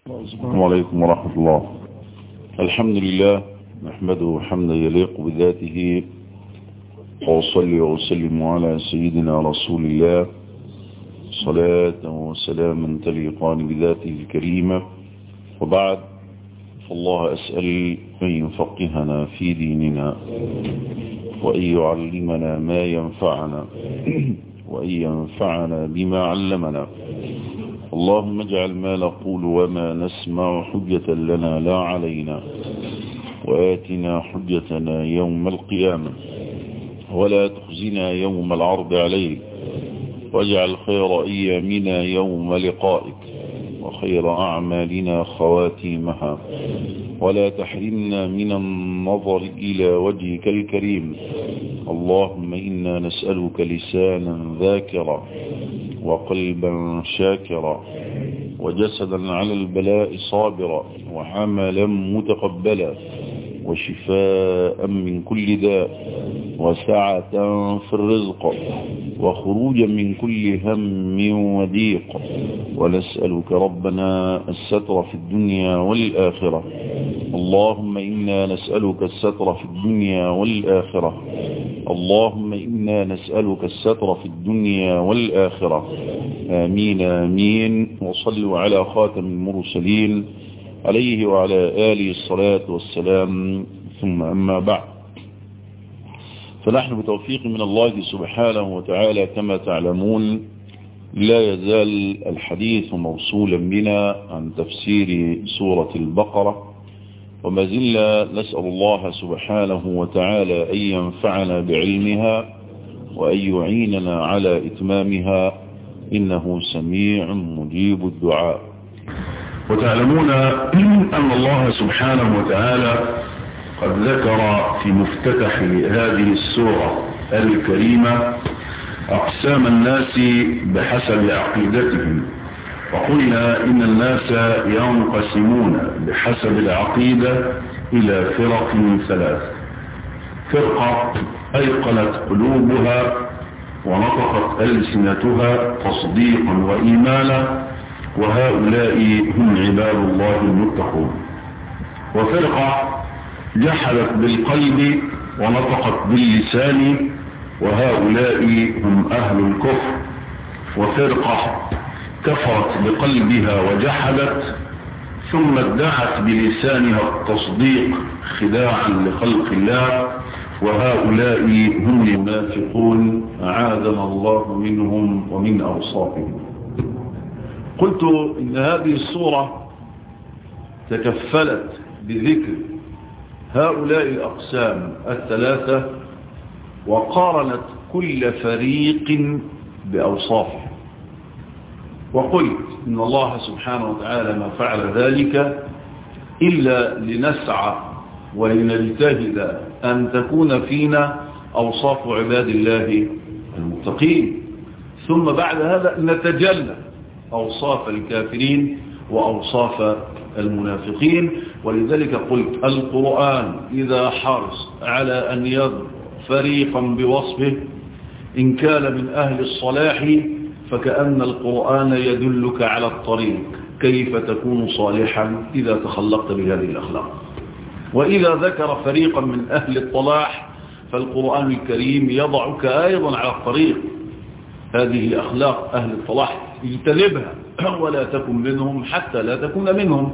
السلام عليكم ورحمة الله الحمد لله نحمده حمدا يليق بذاته وأصلي وأسلم على سيدنا رسول الله صلاة وسلاما تليقان بذاته الكريمة وبعد فالله أسأل أن يفقهنا في ديننا وأن يعلمنا ما ينفعنا وأن ينفعنا بما علمنا اللهم اجعل ما نقول وما نسمع حجة لنا لا علينا وآتنا حجتنا يوم القيامة ولا تخزنا يوم العرض عليك واجعل خير أيامنا يوم لقائك وخير أعمالنا خواتيمها ولا تحرمنا من النظر إلى وجهك الكريم اللهم إنا نسألك لسانا ذاكرا وقلبا شاكرا وجسدا على البلاء صابرا وعملا متقبلا وشفاء من كل داء وسعة في الرزق وخروجا من كل هم وضيق ونسألك ربنا الستر في الدنيا والآخرة اللهم إنا نسألك الستر في الدنيا والآخرة اللهم إنا نسألك الستر في الدنيا والآخرة آمين آمين وصلوا على خاتم المرسلين عليه وعلى آله الصلاة والسلام ثم أما بعد فنحن بتوفيق من الله سبحانه وتعالى كما تعلمون لا يزال الحديث موصولا بنا عن تفسير سورة البقرة وما زلنا نسأل الله سبحانه وتعالى أن ينفعنا بعلمها وأن يعيننا على إتمامها إنه سميع مجيب الدعاء وتعلمون أن الله سبحانه وتعالى قد ذكر في مفتتح هذه السورة الكريمة أقسام الناس بحسب عقيدتهم وقلنا إن الناس ينقسمون بحسب العقيدة إلى فرق ثلاث فرقة أيقنت قلوبها ونطقت ألسنتها تصديقا وإيمانا وهؤلاء هم عباد الله المتقون وفرقة جحدت بالقلب ونطقت باللسان وهؤلاء هم أهل الكفر وفرقة كفرت بقلبها وجحدت ثم ادعت بلسانها التصديق خداعا لخلق الله وهؤلاء هم المنافقون أعاذنا الله منهم ومن أوصافهم قلت إن هذه الصورة تكفلت بذكر هؤلاء الأقسام الثلاثة وقارنت كل فريق بأوصافه وقلت إن الله سبحانه وتعالى ما فعل ذلك إلا لنسعى ولنجتهد أن تكون فينا أوصاف عباد الله المتقين ثم بعد هذا نتجلى أوصاف الكافرين وأوصاف المنافقين ولذلك قلت القرآن إذا حرص على أن يذر فريقا بوصفه إن كان من أهل الصلاح فكأن القرآن يدلك على الطريق كيف تكون صالحا إذا تخلقت بهذه الأخلاق وإذا ذكر فريقا من أهل الطلاح فالقرآن الكريم يضعك أيضا على الطريق هذه أخلاق أهل الطلاح اجتنبها ولا تكن منهم حتى لا تكون منهم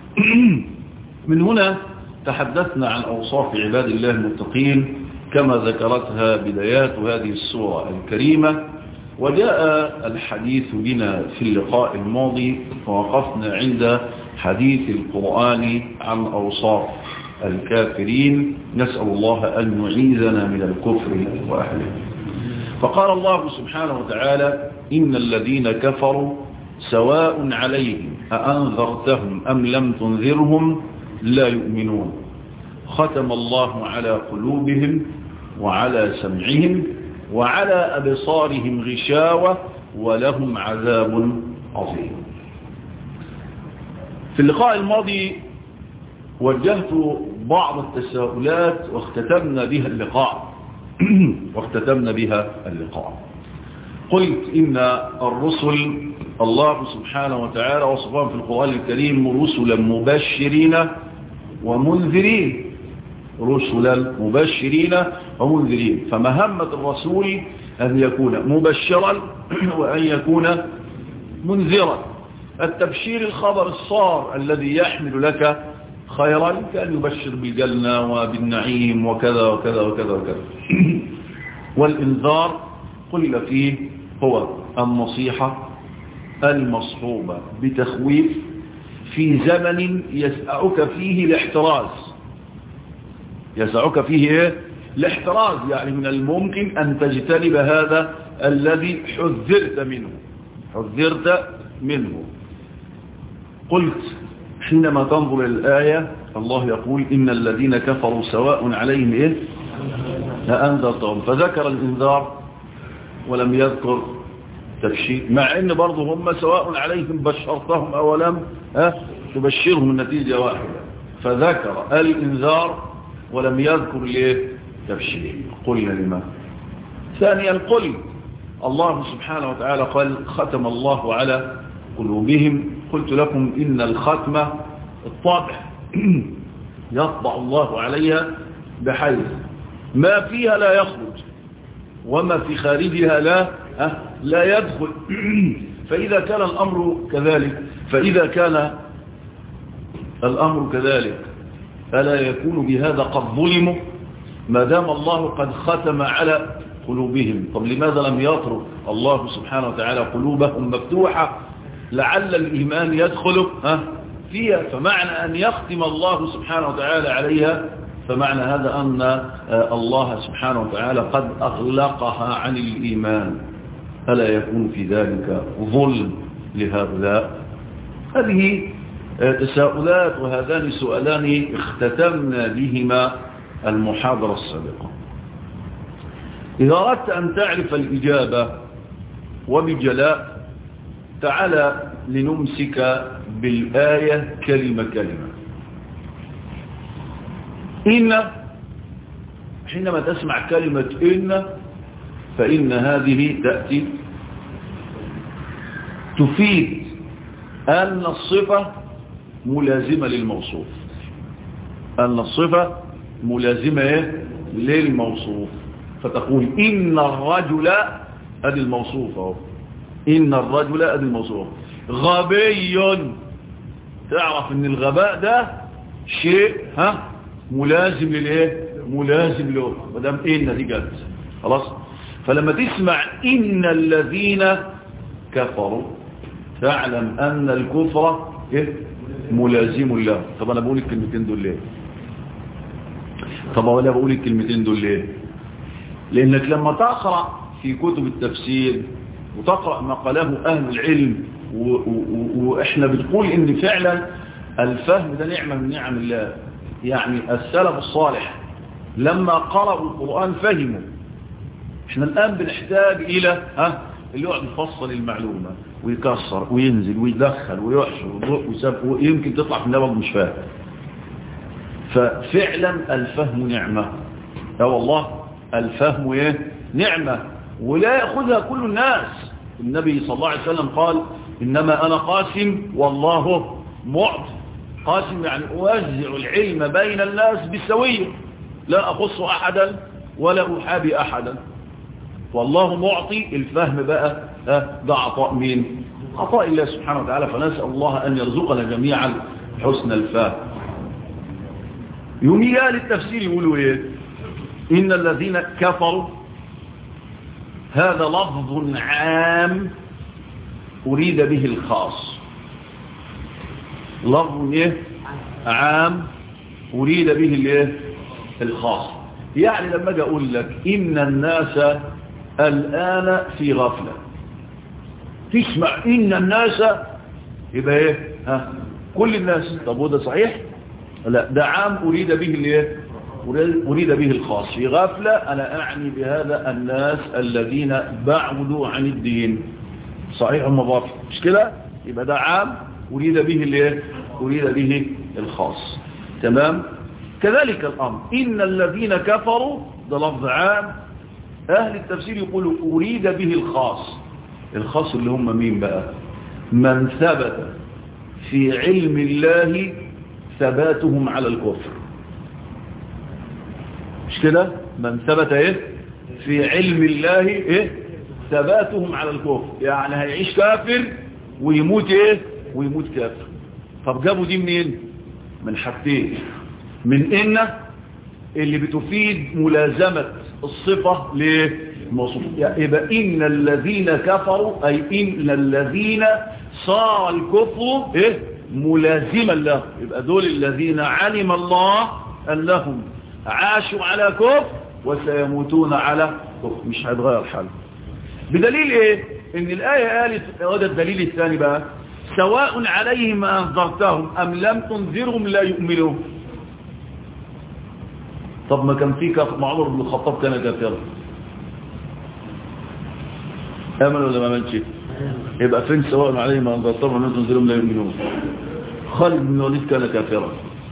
من هنا تحدثنا عن أوصاف عباد الله المتقين كما ذكرتها بدايات هذه السورة الكريمة وجاء الحديث بنا في اللقاء الماضي فوقفنا عند حديث القرآن عن أوصاف الكافرين نسأل الله أن يعيذنا من الكفر وأهله فقال الله سبحانه وتعالى إن الذين كفروا سواء عليهم أأنذرتهم أم لم تنذرهم لا يؤمنون ختم الله على قلوبهم وعلى سمعهم وعلى أبصارهم غشاوة ولهم عذاب عظيم في اللقاء الماضي وجهت بعض التساؤلات واختتمنا بها اللقاء واختتمنا بها اللقاء قلت إن الرسل الله سبحانه وتعالى وصفهم في القرآن الكريم رسلا مبشرين ومنذرين رسلا مبشرين ومنذرين فمهمة الرسول أن يكون مبشرا وأن يكون منذرا التبشير الخبر الصار الذي يحمل لك خيرا كان يبشر بالجنة وبالنعيم وكذا وكذا وكذا وكذا والإنذار قل فيه هو النصيحة المصحوبة بتخويف في زمن يسعك فيه الاحتراز يسعك فيه ايه الاحتراز يعني من الممكن أن تجتنب هذا الذي حذرت منه حذرت منه قلت حينما تنظر الآية الله يقول إن الذين كفروا سواء عليهم إيه لأنذرتهم فذكر الإنذار ولم يذكر تبشير مع ان برضه هم سواء عليهم بشرتهم او لم ها تبشرهم النتيجة واحدة فذكر الانذار ولم يذكر ليه تبشير قلنا لما ثانيا قل الله سبحانه وتعالى قال ختم الله على قلوبهم قلت لكم ان الختمة الطابع يطبع الله عليها بحيث ما فيها لا يخرج وما في خارجها لا لا يدخل فإذا كان الأمر كذلك فإذا كان الأمر كذلك فلا يكون بهذا قد ظلموا ما دام الله قد ختم على قلوبهم طب لماذا لم يترك الله سبحانه وتعالى قلوبهم مفتوحة لعل الإيمان يدخل فيها فمعنى أن يختم الله سبحانه وتعالى عليها فمعنى هذا أن الله سبحانه وتعالى قد أغلقها عن الإيمان ألا يكون في ذلك ظلم لهؤلاء هذه تساؤلات وهذان سؤالان اختتمنا بهما المحاضرة السابقة إذا أردت أن تعرف الإجابة وبجلاء تعالى لنمسك بالآية كلمة كلمة إن حينما تسمع كلمة إن فإن هذه تأتي تفيد أن الصفة ملازمة للموصوف أن الصفة ملازمة إيه؟ للموصوف فتقول إن الرجل أدي الموصوف أهو إن الرجل أدي الموصوف غبي تعرف ان الغباء ده شيء ها ملازم للايه ملازم له مدام ان دي جت خلاص فلما تسمع ان الذين كفروا فاعلم ان الكفر ايه ملازم له طب انا بقول الكلمتين دول ليه طب ولا بقول الكلمتين دول ليه لانك لما تقرا في كتب التفسير وتقرا ما قاله اهل العلم واحنا بنقول ان فعلا الفهم ده نعمه من نعم الله يعني السلف الصالح لما قرأوا القرآن فهموا احنا الآن بنحتاج إلى ها اللي يقعد يفصل المعلومة ويكسر وينزل ويدخل ويحشر ويمكن تطلع في النبض مش فاهم ففعلا الفهم نعمة يا والله الفهم ايه نعمة ولا يأخذها كل الناس النبي صلى الله عليه وسلم قال إنما أنا قاسم والله معطي قاسم يعني أوزع العلم بين الناس بالسوية لا أخص أحدا ولا أحابي أحدا والله معطي الفهم بقى ده عطاء مين عطاء الله سبحانه وتعالى فنسأل الله أن يرزقنا جميعا حسن الفهم يوميا للتفسير يقولوا ايه إن الذين كفروا هذا لفظ عام أريد به الخاص لفظ ايه عام أريد به الايه الخاص يعني لما اجي اقول لك إن الناس الآن في غفلة تسمع إن الناس يبقى ايه ها كل الناس طب وده صحيح لا ده عام أريد به الايه أريد به الخاص في غفلة أنا أعني بهذا الناس الذين بعدوا عن الدين صحيح هم باطل مش كده يبقى ده عام أريد به الايه أريد به الخاص تمام كذلك الأمر إن الذين كفروا ده لفظ عام أهل التفسير يقولوا أريد به الخاص الخاص اللي هم مين بقى من ثبت في علم الله ثباتهم على الكفر مش كده من ثبت ايه في علم الله ايه ثباتهم على الكفر يعني هيعيش كافر ويموت ايه ويموت كافر طب جابوا دي منين من حاجتين من ان اللي بتفيد ملازمة الصفة لموصوف يعني يبقى إن الذين كفروا أي إن الذين صار الكفر إيه ملازما له يبقى دول الذين علم الله أنهم عاشوا على كفر وسيموتون على كفر مش هيتغير حال بدليل إيه إن الآية قالت وده الدليل الثاني بقى سواء عليهم أنذرتهم أم لم تنذرهم لا يؤمنون طب ما كان في كفر مع عمر بن الخطاب كان كافرا امن ولا ما امنش يبقى فين سواء عليهم انذرتهم ام لم تنذرهم لا يؤمنون خالد بن الوليد كان كافرا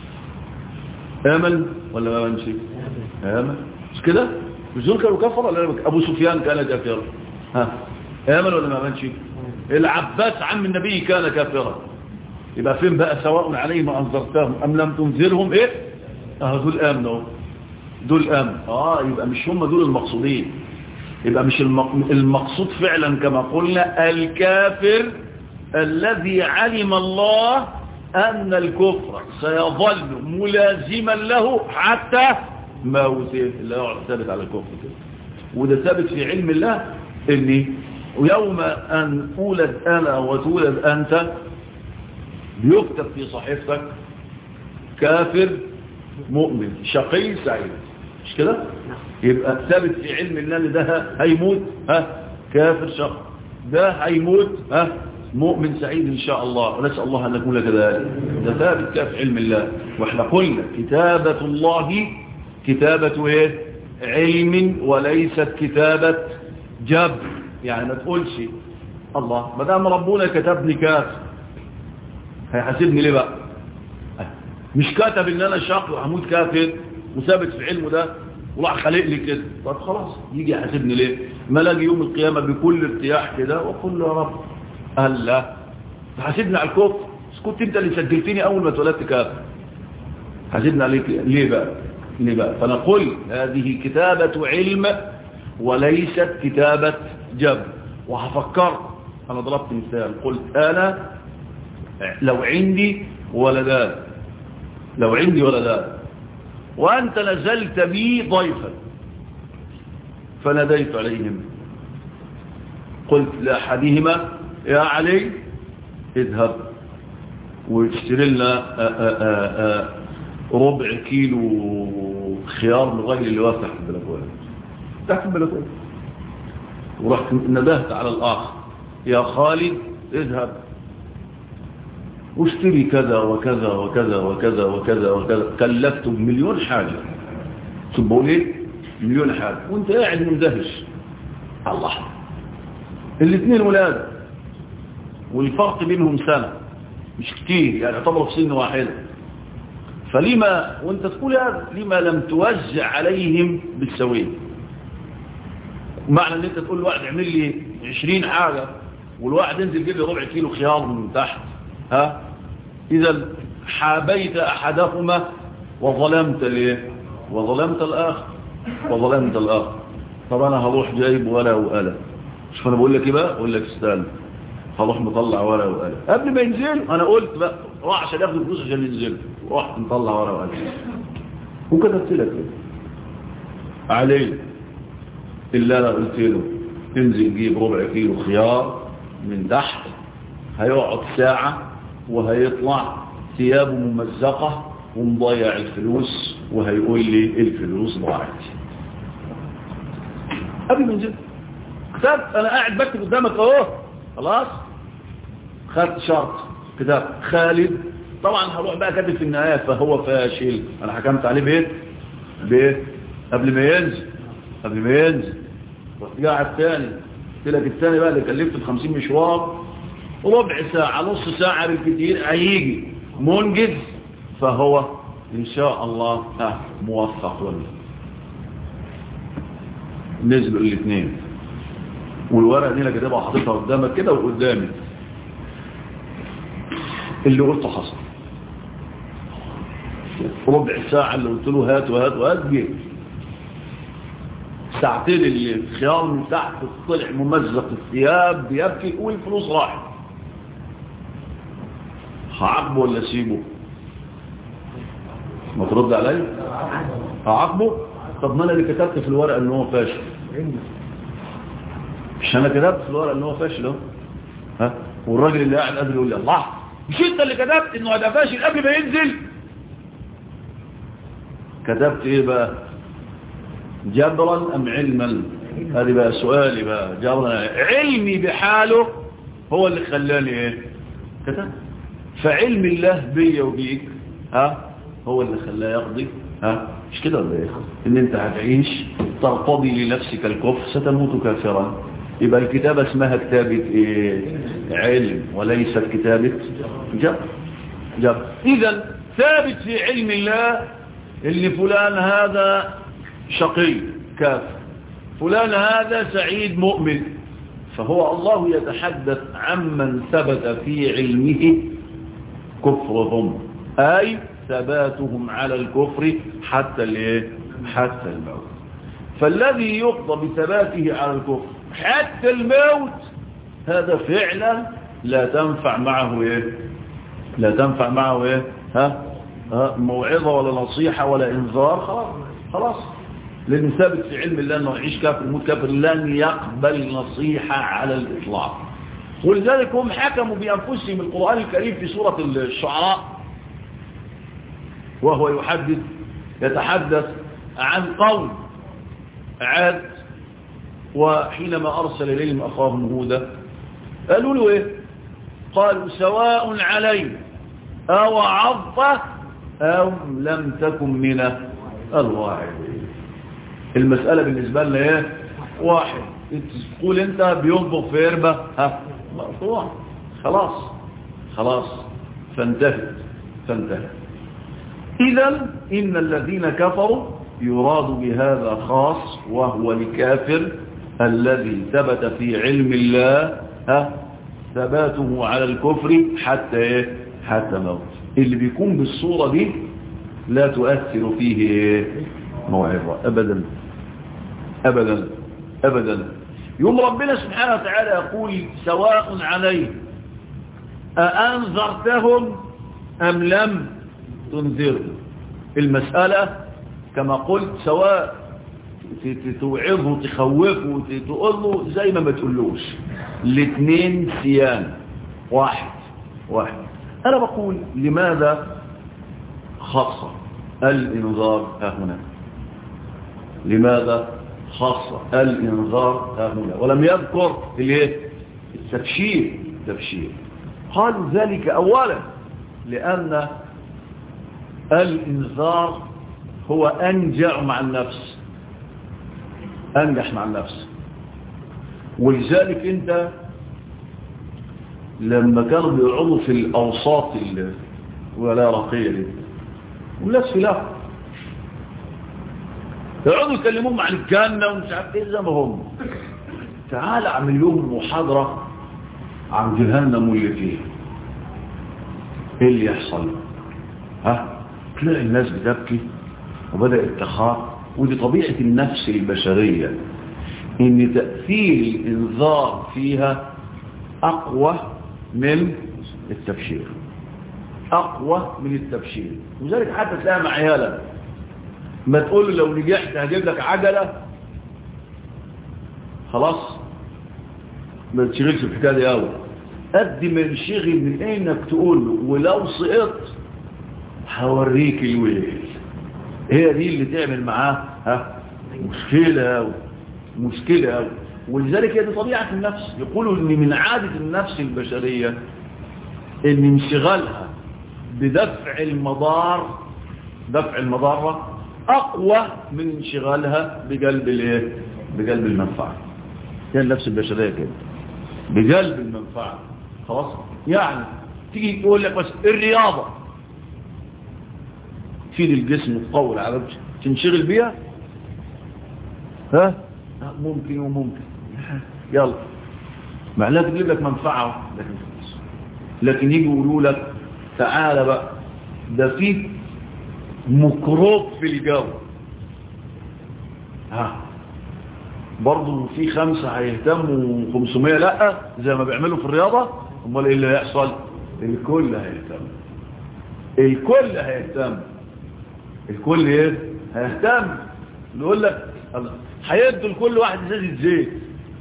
امن ولا ما امنش امن مش كده مش دول كانوا كفر ولا ابو سفيان كان كافرا ها امن ولا ما امنش العباس عم النبي كان كافرا يبقى فين بقى سواء عليهم انذرتهم ام لم تنذرهم ايه اه دول امنوا دول امن اه يبقى مش هم دول المقصودين يبقى مش المقصود فعلا كما قلنا الكافر الذي علم الله أن الكفر سيظل ملازما له حتى موته لا يعرف ثابت على الكفر كده وده ثابت في علم الله ان يوم أن أولد أنا وتولد أنت بيكتب في صحيفتك كافر مؤمن شقي سعيد مش كده يبقى ثابت في علم الله ان ده هيموت ها كافر شق ده هيموت ها مؤمن سعيد ان شاء الله ونسال الله ان نكون كذلك ده ثابت كاف علم الله واحنا قلنا كتابه الله كتابه ايه علم وليست كتابه جبر يعني ما تقولش الله ما دام ربنا كتبني كافر هيحاسبني ليه بقى مش كتب ان انا شاق وهموت كافر وثابت في علمه ده وراح خلق لي كده طب خلاص يجي يحاسبني ليه ما لاقي يوم القيامه بكل ارتياح كده واقول له يا رب قال لا تحاسبني على الكفر كنت انت اللي سجلتني اول ما اتولدت كافر حاسبني عليك ليه بقى ليه بقى فنقول هذه كتابه علم وليست كتابه جبر وهفكر انا ضربت مثال قلت انا لو عندي ولدان لو عندي ولدان وأنت نزلت بي ضيفا فناديت عليهم قلت لأحدهما يا علي اذهب واشتري لنا ربع كيلو خيار من الراجل اللي واقف تحت البلكونه تحت البلكونه ورحت ندهت على الآخر يا خالد اذهب واشتري كذا وكذا وكذا وكذا وكذا وكذا كلفته بمليون حاجة شو بقول ايه مليون حاجة وانت قاعد مندهش الله الاثنين ولاد والفرق بينهم سنة مش كتير يعني يعتبروا في سن واحدة فلما وانت تقول هذا لما لم توزع عليهم بالسوية معنى ان انت تقول لواحد اعمل لي 20 حاجة والواحد ينزل يجيب لي ربع كيلو خيار من تحت ها إذا حابيت أحدهما وظلمت ليه وظلمت الآخر وظلمت الآخر طب أنا هروح جايب ولا وألا مش فأنا بقول لك إيه بقى أقول لك استنى هروح مطلع ولا وألا قبل ما ينزل أنا قلت بقى راح عشان ياخد فلوس عشان ينزل رحت مطلع ولا وألا وكتبت لك كده عليه إلا أنا قلت له تنزل جيب ربع كيلو خيار من تحت هيقعد ساعة وهيطلع ثيابه ممزقة ومضيع الفلوس وهيقول لي الفلوس ضاعت قبل ما نزل كتاب انا قاعد بكتب قدامك اهو خلاص خدت شرط كتاب خالد طبعا هروح بقى كاتب في النهاية فهو فاشل انا حكمت عليه بايه بايه قبل ما ينزل قبل ما ينزل رحت قاعد تاني قلت لك الثاني بقى اللي كلفت ب 50 مشوار ربع ساعة نص ساعة بالكثير هيجي منجز فهو إن شاء الله ها موفق ولا نزلوا الاثنين والورقة دي انا كاتبها وحاططها قدامك كده وقدامي اللي قلته حصل ربع ساعة اللي قلت له هات وهات وهات جه ساعتين اللي الخيار من تحت طلع ممزق الثياب بيبكي والفلوس راحت هعاقبه ولا اسيبه ما ترد علي هعاقبه طب ما انا اللي كتبت في الورقه ان هو فاشل مش انا كتبت في الورقه ان هو فاشل اهو ها والراجل اللي قاعد قبل يقول لي الله مش انت اللي كتبت انه هذا فاشل قبل ما ينزل كتبت ايه بقى جبرا ام علما هذه بقى سؤالي بقى جبرا علمي بحاله هو اللي خلاني ايه كتبت فعلم الله بيا وبيك ها هو اللي خلاه يقضي ها مش كده ولا ايه ان انت هتعيش ترتضي لنفسك الكفر ستموت كافرا يبقى الكتابة اسمها كتابة ايه علم وليست كتابة جبر جبر اذا ثابت في علم الله ان فلان هذا شقي كافر فلان هذا سعيد مؤمن فهو الله يتحدث عمن ثبت في علمه كفرهم أي ثباتهم على الكفر حتى الايه حتى الموت فالذي يقضى بثباته على الكفر حتى الموت هذا فعلا لا تنفع معه ايه لا تنفع معه ايه ها, ها موعظة ولا نصيحة ولا انذار خلاص خلاص لأن ثابت في علم الله أنه يعيش كافر يموت كافر لن يقبل نصيحة على الإطلاق ولذلك هم حكموا بأنفسهم القرآن الكريم في سورة الشعراء وهو يحدث يتحدث عن قوم عاد وحينما أرسل إليهم أخاهم هودا قالوا له إيه قالوا سواء علينا أو عضة أو لم تكن من الواعدين المسألة بالنسبة لنا إيه واحد تقول أنت بينبغ في إربة ها مقطوع خلاص خلاص فانتهت فانتهت إذا إن الذين كفروا يراد بهذا خاص وهو الكافر الذي ثبت في علم الله ها ثباته على الكفر حتى إيه حتى موت اللي بيكون بالصورة دي لا تؤثر فيه إيه موعظة أبدا أبدا أبدا يوم ربنا سبحانه وتعالى يقول سواء عليه أأنذرتهم أم لم تنذرهم المسألة كما قلت سواء توعظه تخوفه تقول له زي ما ما تقولوش الاثنين سيان واحد واحد أنا بقول لماذا خاصة الإنذار ها هنا لماذا خاصة الإنذار ها هنا ولم يذكر الايه التبشير التبشير قالوا ذلك أولا لأن الإنذار هو أنجع مع النفس أنجح مع النفس ولذلك أنت لما كانوا بيقعدوا في الأوساط ولا رقية دي والناس في لا يقعدوا يكلمون عن الجنة ومش عارف ايه زي ما هم تعال اعمل لهم محاضرة عن جهنم واللي فيه ايه اللي يحصل ها تلاقي الناس بتبكي وبدأت تخاف ودي طبيعة النفس البشرية ان تأثير الانذار فيها اقوى من التبشير اقوى من التبشير وذلك حتى تلاقي مع عيالك ما تقول له لو نجحت هجيب لك عجلة خلاص ما تشغلش الحكايه دي قوي قد ما ينشغل من انك تقول له ولو سقطت هوريك الويل هي دي اللي تعمل معاه ها مشكلة قوي مشكلة قوي ولذلك هي دي طبيعة النفس يقولوا ان من عادة النفس البشرية ان انشغالها بدفع المضار دفع المضارة اقوى من انشغالها بقلب الايه بقلب المنفعة هي النفس البشرية كده بقلب المنفعة خلاص يعني تيجي تقول لك بس الرياضة تفيد الجسم وتقوي العرب تنشغل بيها ها ممكن وممكن يلا معناها تجيب لك منفعة لكن لكن يجي يقولوا لك تعالى بقى ده في ميكروب في الجو ها برضه في خمسة هيهتموا وخمسمية لا زي ما بيعملوا في الرياضة امال ايه اللي هيحصل الكل هيهتم الكل هيهتم الكل ايه هيهتم يقول لك هيدوا لكل واحد ازازه زيت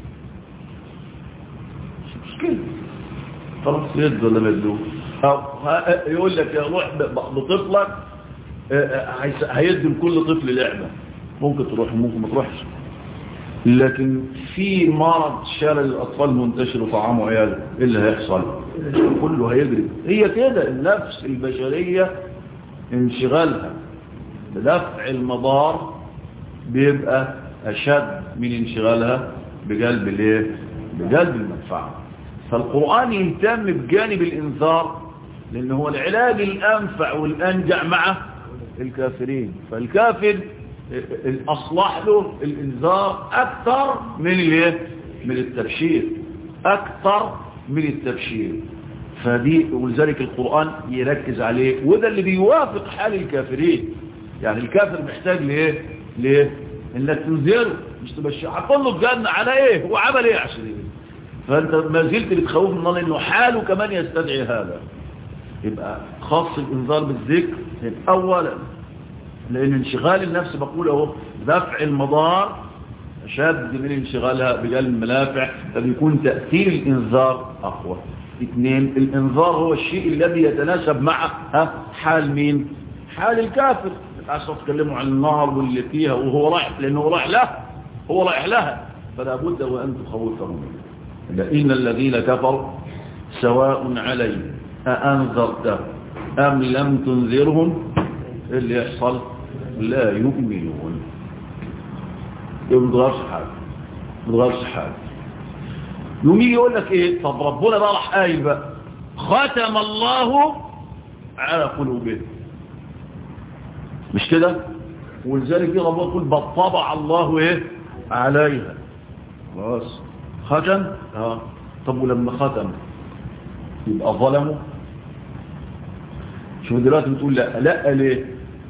مش مشكله خلاص يدوا ولا ما يدوش او يقول لك يا روح بطفلك هيدوا لكل طفل لعبه ممكن تروح وممكن ما تروحش لكن في مرض شلل الاطفال منتشر وطعامه عياله ايه اللي هيحصل كله هيجري هي كده النفس البشريه انشغالها بدفع المضار بيبقى اشد من انشغالها بقلب الايه بقلب المنفعه فالقران يهتم بجانب الانذار لان هو العلاج الانفع والانجع مع الكافرين فالكافر الاصلح له الانذار اكثر من الايه من التبشير اكثر من التبشير فدي ولذلك القرآن يركز عليه وده اللي بيوافق حال الكافرين يعني الكافر محتاج ليه ليه انك تنذره مش تبشر هتقول له الجنة على ايه هو عمل ايه عشان ايه فانت ما زلت بتخوف من الله انه حاله كمان يستدعي هذا يبقى خاص الانذار بالذكر اولا لان انشغال النفس بقول اهو دفع المضار اشد من انشغالها بجلب المنافع فبيكون تأثير الانذار اقوى اثنين الانذار هو الشيء الذي يتناسب مع ها حال مين حال الكافر عشان تكلموا عن النار واللي فيها وهو رايح لانه رايح لها هو رايح لها فلا بد وان تخوفهم إن الذين كفروا سواء عليهم أأنذرته أم لم تنذرهم اللي يحصل لا يؤمنون يمضغرش حاجة مضغرش حاجة يوم يجي يقول لك ايه طب ربنا بقى راح قايل بقى ختم الله على قلوبهم مش كده ولذلك دي ربنا يقول بل طبع الله ايه عليها خلاص ختم اه طب ولما ختم يبقى ظلموا شوف دلوقتي بتقول لا لا ليه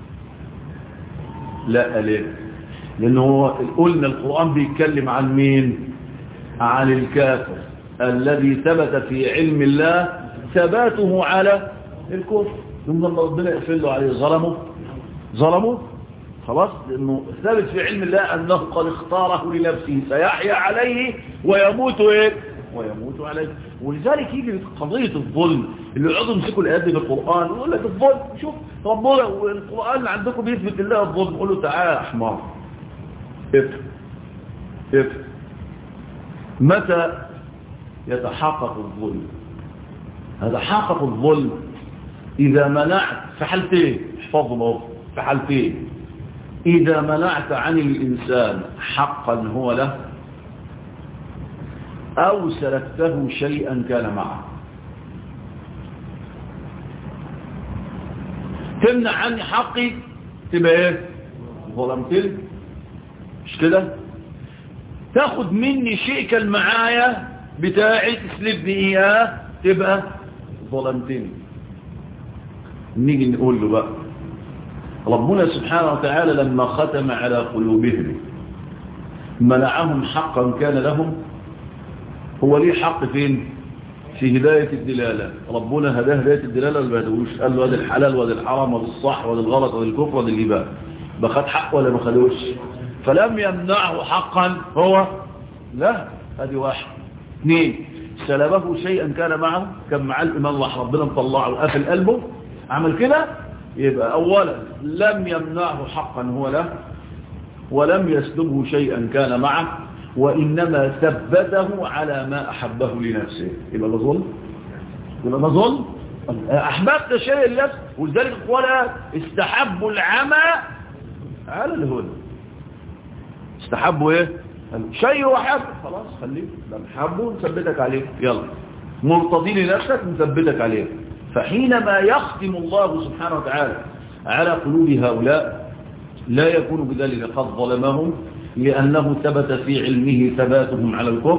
لا ليه لانه هو قلنا القرآن بيتكلم عن مين عن الكافر الذي ثبت في علم الله ثباته على الكفر ثم لما ربنا يقفل له عليه ظلموا ظلموا خلاص لانه ثابت في علم الله انه قد اختاره لنفسه سيحيا عليه ويموت ايه ويموت عليه ولذلك يجي قضية الظلم اللي يقعدوا يمسكوا الايات في القرآن ويقول لك الظلم شوف ربنا والقرآن عندكم بيثبت لله الظلم قول له تعالى يا حمار افهم افهم متى يتحقق الظلم يتحقق الظلم إذا منعت في حالتين احفظوا في حالتين إذا منعت عن الإنسان حقا هو له أو سلكته شيئا كان معه تمنع عني حقي تبقى ايه ظلمتني مش كده تاخد مني شيء كان معايا بتاعي تسلبني اياه تبقى ظلمتني نيجي نقول له بقى ربنا سبحانه وتعالى لما ختم على قلوبهم منعهم حقا كان لهم هو ليه حق فين في هداية الدلالة ربنا هداه هداية الدلالة ولا ما هدوش قال له هذا الحلال وهذا الحرام وهذا الصح وهذا الغلط وهذا الكفر وهذا الإباء بخد حق ولا ما خدوش فلم يمنعه حقا هو لا هذه واحد اثنين سلبه شيئا كان معه كان معاه الإمام راح ربنا مطلعه وقفل قلبه عمل كده يبقى أولا لم يمنعه حقا هو له ولم يسلبه شيئا كان معه وإنما ثبته على ما أحبه لنفسه يبقى ده ظلم يبقى ده ظلم أحببت شيء لنفسه ولذلك ولا استحبوا العمى على الهدى استحبوا ايه شيء وحب خلاص خليه ده محبه نثبتك عليه يلا مرتضي لنفسك نثبتك عليه فحينما يختم الله سبحانه وتعالى على قلوب هؤلاء لا يكون بذلك قد ظلمهم لأنه ثبت في علمه ثباتهم على الكفر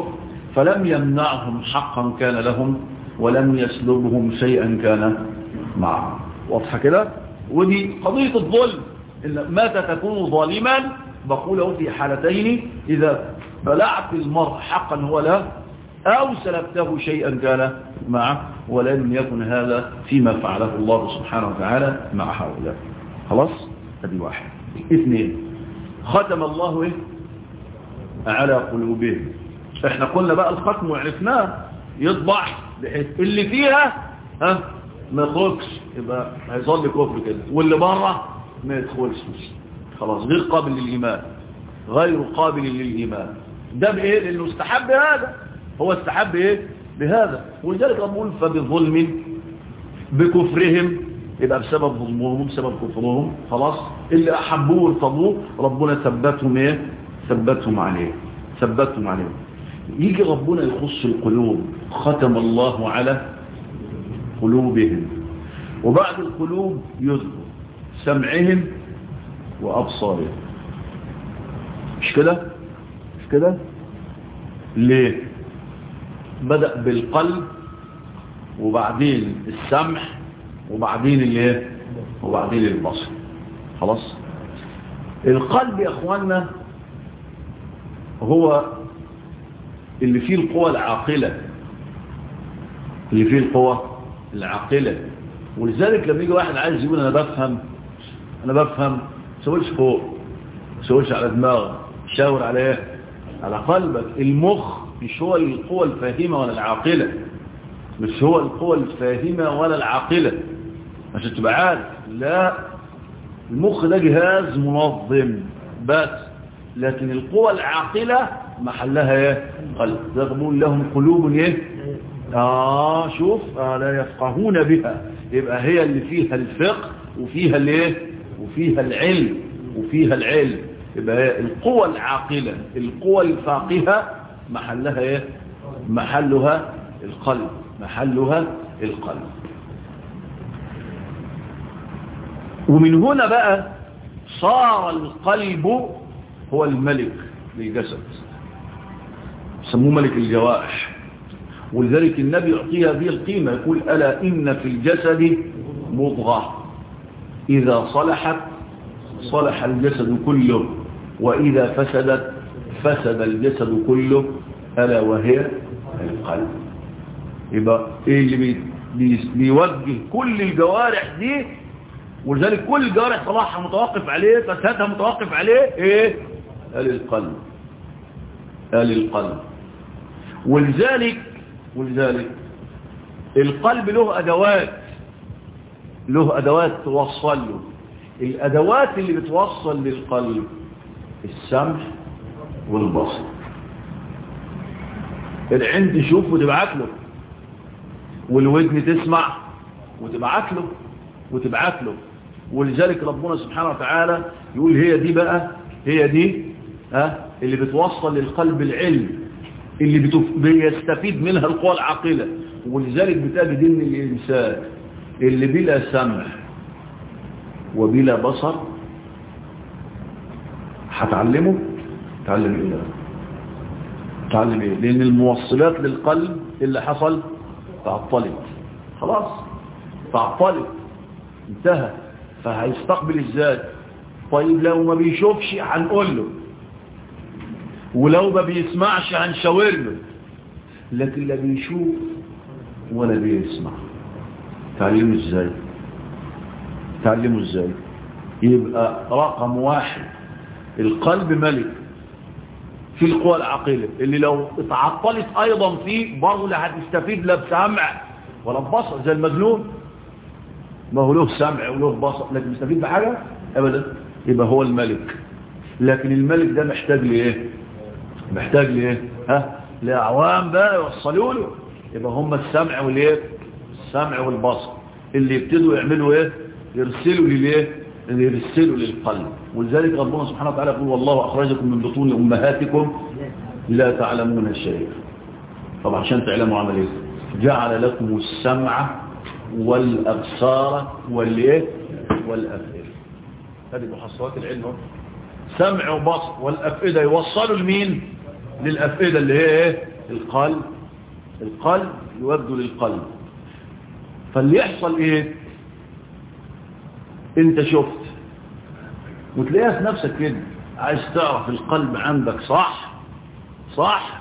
فلم يمنعهم حقا كان لهم ولم يسلبهم شيئا كان معهم واضحة كده ودي قضية الظلم إن متى تكون ظالما بقوله في حالتين إذا بلعت المرء حقا هو له أو سلبته شيئا كان معه ولم يكن هذا فيما فعله الله سبحانه وتعالى مع هؤلاء خلاص هذه واحد اثنين ختم الله إيه؟ على قلوبهم احنا قلنا بقى الختم وعرفناه يطبع بحيث اللي فيها ها ما يخرجش يبقى هيظل كفر كده واللي بره ما يدخلش خلاص غير قابل للإيمان غير قابل للإيمان ده بإيه لأنه استحب هذا هو استحب إيه بهذا ولذلك نقول فبظلم بكفرهم يبقى بسبب ظلمهم بسبب كفرهم خلاص اللي أحبوه وارتضوه ربنا ثبتهم إيه ثبتهم عليه ثبتهم عليه يجي ربنا يخص القلوب ختم الله على قلوبهم وبعد القلوب يذكر سمعهم وأبصارهم مش كده مش كده ليه بدأ بالقلب وبعدين السمع وبعدين الايه وبعدين البصر خلاص القلب يا اخوانا هو اللي فيه القوى العاقلة اللي فيه القوى العاقلة ولذلك لما يجي واحد عايز يقول انا بفهم انا بفهم سويش فوق سويش على دماغه شاور على ايه على قلبك المخ مش هو القوى الفاهمة ولا العاقلة مش هو القوى الفاهمة ولا العاقلة عشان تبقى عارف لا المخ ده جهاز منظم بس لكن القوى العاقلة محلها ايه قلب ده بقول لهم قلوب ايه اه شوف آه لا يفقهون بها يبقى هي اللي فيها الفقه وفيها الايه وفيها العلم وفيها العلم يبقى هي القوى العاقلة القوى الفاقهة محلها ايه محلها القلب محلها القلب ومن هنا بقى صار القلب هو الملك للجسد سموه ملك الجوارح ولذلك النبي يعطيها هذه القيمة يقول ألا إن في الجسد مضغة إذا صلحت صلح الجسد كله وإذا فسدت فسد الجسد كله ألا وهي القلب يبقى إيه اللي بي بي بيوجه كل الجوارح دي ولذلك كل الجوارح صلاحها متوقف عليه فسادها متوقف عليه ايه قال القلب قال القلب ولذلك ولذلك القلب له أدوات له أدوات توصل له الأدوات اللي بتوصل للقلب السمع والبصر العين تشوف وتبعت له والودن تسمع وتبعت له وتبعت له ولذلك ربنا سبحانه وتعالى يقول هي دي بقى هي دي ها اللي بتوصل للقلب العلم اللي بتف... بيستفيد منها القوى العاقلة ولذلك بتجد ان الانسان اللي بلا سمع وبلا بصر هتعلمه تعلم ايه ده تعلم ايه لان الموصلات للقلب اللي حصل تعطلت خلاص تعطلت انتهى فهيستقبل ازاي طيب لو ما بيشوفش هنقول له ولو ما بيسمعش هنشاور له لكن لا بيشوف ولا بيسمع تعلمه ازاي تعلمه ازاي يبقى رقم واحد القلب ملك في القوى العقيلة اللي لو اتعطلت ايضا فيه برضه لا هتستفيد لا بسمع ولا ببصر زي المجنون ما هو له سمع وله بصر لكن يستفيد بحاجة ابدا يبقى هو الملك لكن الملك ده محتاج لايه محتاج لايه ها لاعوام بقى يوصلوا له يبقى هم السمع والايه السمع والبصر اللي يبتدوا يعملوا ايه يرسلوا للايه اللي يرسلوا للقلب ولذلك ربنا سبحانه وتعالى يقول والله اخرجكم من بطون امهاتكم لا تعلمون شيئا طبعا عشان تعلموا عمل ايه جعل لكم السمع والابصار والايه والافئده هذه محصلات العلم سمع وبصر والافئده يوصلوا لمين للافئده اللي هي ايه القلب القلب يود للقلب فاللي يحصل ايه انت شفت وتلاقيها في نفسك كده عايز تعرف القلب عندك صح صح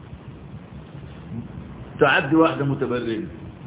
تعدي واحدة متبرجة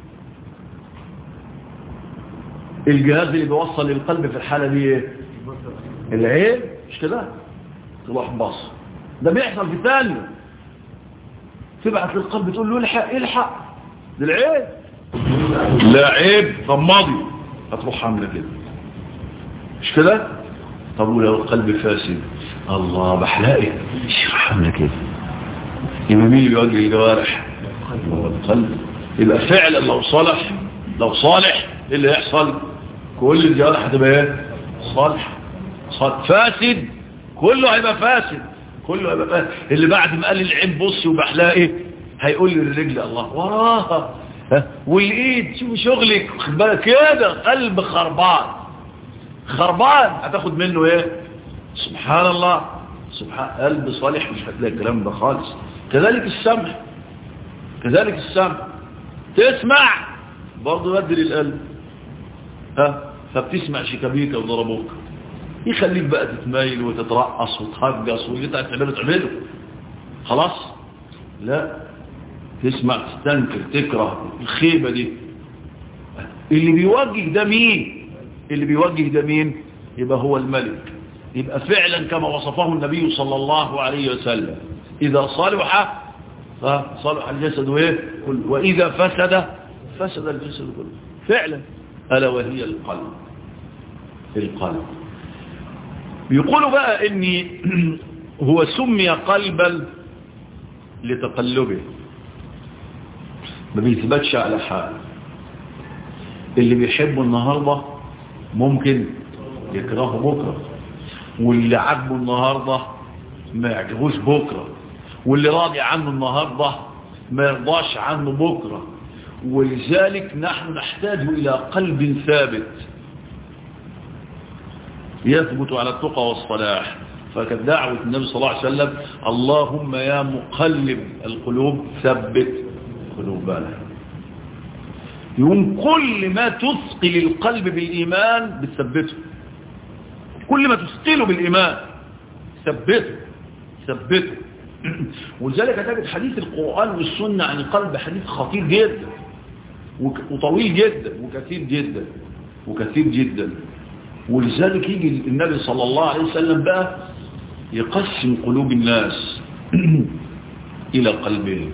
الجهاز اللي بيوصل للقلب في الحالة دي ايه العين مش كده تروح بص ده بيحصل في ثانية تبعت للقلب تقول له الحق الحق ده العين لا عيب طب ماضي هتروح عامله كده مش كده طب ولو القلب فاسد الله بحلقي مش عامله كده يبقى مين اللي بيوجه الجوارح هو القلب يبقى فعلا لو صالح لو صالح ايه اللي يحصل كل الجوارح هتبقى ايه صالح صالح فاسد كله هيبقى فاسد كله هيبقى فاسد اللي بعد ما قال العين بصي وبحلقي هيقول للرجل الله وراها والايد شوف شغلك خد بالك كده قلب خربان خربان هتاخد منه ايه سبحان الله سبحان قلب صالح مش هتلاقي الكلام ده خالص كذلك السمع كذلك السمع تسمع برضه يودي للقلب ها فبتسمع شيكابيكا وضربوك يخليك بقى تتمايل وتترقص وتهجص واللي انت هتعمله تعمله خلاص لا تسمع تستنكر تكره الخيبة دي اللي بيوجه ده مين اللي بيوجه ده مين يبقى هو الملك يبقى فعلا كما وصفه النبي صلى الله عليه وسلم إذا صلح فصلح الجسد وإيه وإذا فسد فسد الجسد كله فعلا ألا وهي القلب القلب يقولوا بقى إني هو سمي قلبا لتقلبه ما بيثبتش على حال اللي بيحبه النهاردة ممكن يكرهه بكرة واللي عجبه النهاردة ما يعجبوش بكرة واللي راضي عنه النهاردة ما يرضاش عنه بكرة ولذلك نحن نحتاج إلى قلب ثابت يثبت على التقى والصلاح فكانت دعوة النبي صلى الله عليه وسلم اللهم يا مقلب القلوب ثبت قلوبنا يقوم كل ما تثقل القلب بالإيمان بتثبته كل ما تثقله بالإيمان ثبته ثبته ولذلك تجد حديث القرآن والسنة عن القلب حديث خطير جدا وطويل جدا وكثير جدا وكثير جدا ولذلك يجي النبي صلى الله عليه وسلم بقى يقسم قلوب الناس إلى قلبين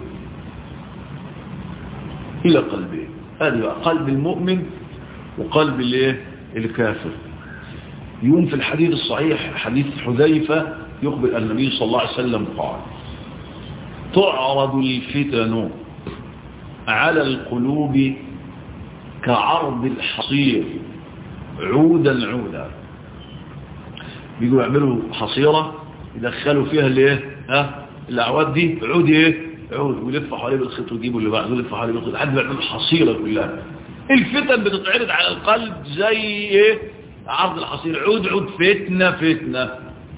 إلى قلبين هذه بقى قلب المؤمن وقلب الايه الكافر يوم في الحديث الصحيح حديث حذيفة يخبر النبي صلى الله عليه وسلم قال تعرض الفتن على القلوب كعرض الحصير عودا عودا بيجوا يعملوا حصيرة يدخلوا فيها الايه ها الاعواد دي عود ايه عود ويلفوا حواليه بالخيط ويجيبوا اللي بعده ويلفوا حواليه بالخيط لحد ما يعملوا حصيرة كلها الفتن بتتعرض على القلب زي ايه عرض الحصير عود عود فتنة فتنة